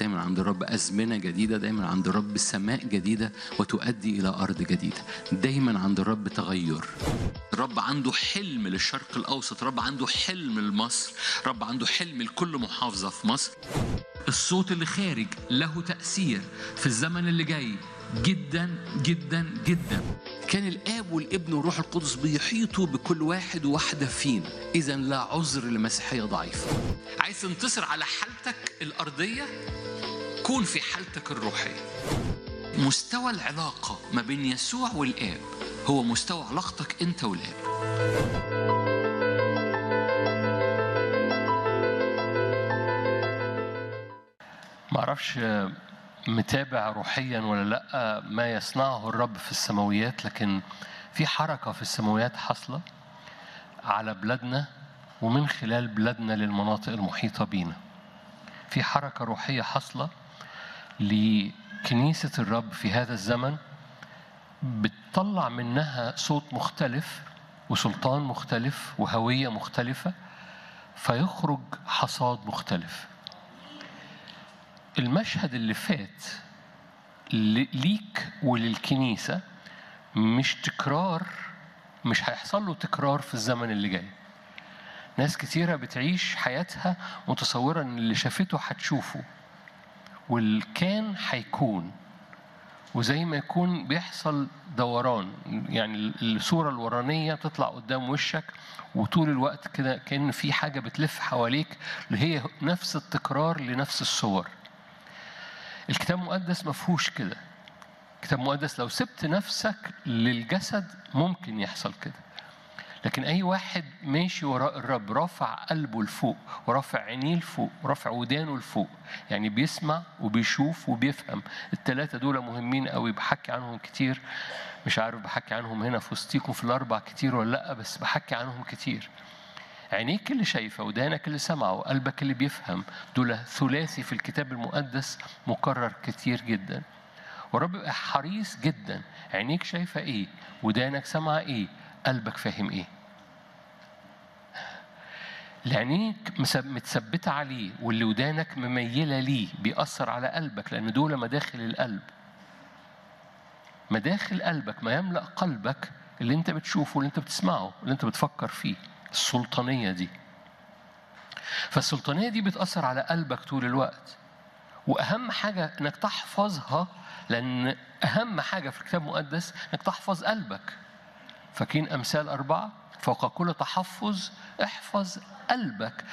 دايما عند الرب أزمنة جديدة دايما عند الرب سماء جديدة وتؤدي إلى أرض جديدة دايما عند الرب تغير الرب عنده حلم للشرق الأوسط الرب عنده حلم لمصر الرب عنده حلم لكل محافظة في مصر الصوت اللي خارج له تأثير في الزمن اللي جاي جدا جدا جدا كان الاب والابن والروح القدس بيحيطوا بكل واحد وواحده فينا اذا لا عذر لمسيحيه ضعيفه عايز تنتصر على حالتك الارضيه كون في حالتك الروحيه مستوى العلاقه ما بين يسوع والاب هو مستوى علاقتك انت والاب معرفش متابع روحيا ولا لا ما يصنعه الرب في السماويات لكن في حركة في السماويات حاصلة على بلادنا ومن خلال بلادنا للمناطق المحيطة بينا في حركة روحية حاصلة لكنيسة الرب في هذا الزمن بتطلع منها صوت مختلف وسلطان مختلف وهوية مختلفة فيخرج حصاد مختلف المشهد اللي فات ليك وللكنيسة مش تكرار مش هيحصل له تكرار في الزمن اللي جاي ناس كتيرة بتعيش حياتها متصورة ان اللي شافته هتشوفه والكان هيكون وزي ما يكون بيحصل دوران يعني الصورة الورانية بتطلع قدام وشك وطول الوقت كده كأن في حاجة بتلف حواليك اللي هي نفس التكرار لنفس الصور الكتاب المقدس ما فيهوش كده الكتاب المقدس لو سبت نفسك للجسد ممكن يحصل كده لكن اي واحد ماشي وراء الرب رافع قلبه لفوق ورافع عينيه لفوق ورافع ودانه لفوق يعني بيسمع وبيشوف وبيفهم الثلاثه دول مهمين قوي بحكي عنهم كتير مش عارف بحكي عنهم هنا في وسطيكم في الاربع كتير ولا لا بس بحكي عنهم كتير عينيك اللي شايفه ودانك اللي سمعه وقلبك اللي بيفهم دول ثلاثي في الكتاب المقدس مكرر كتير جدا ورب يبقى حريص جدا عينيك شايفه ايه ودانك سامعه ايه قلبك فاهم ايه اللي عينيك متثبته عليه واللي ودانك مميله ليه بيأثر على قلبك لان دول مداخل القلب مداخل قلبك ما يملأ قلبك اللي انت بتشوفه اللي انت بتسمعه اللي انت بتفكر فيه السلطانية دي فالسلطانية دي بتأثر على قلبك طول الوقت وأهم حاجة إنك تحفظها لأن أهم حاجة في الكتاب المقدس إنك تحفظ قلبك فاكرين أمثال أربعة فوق كل تحفظ احفظ قلبك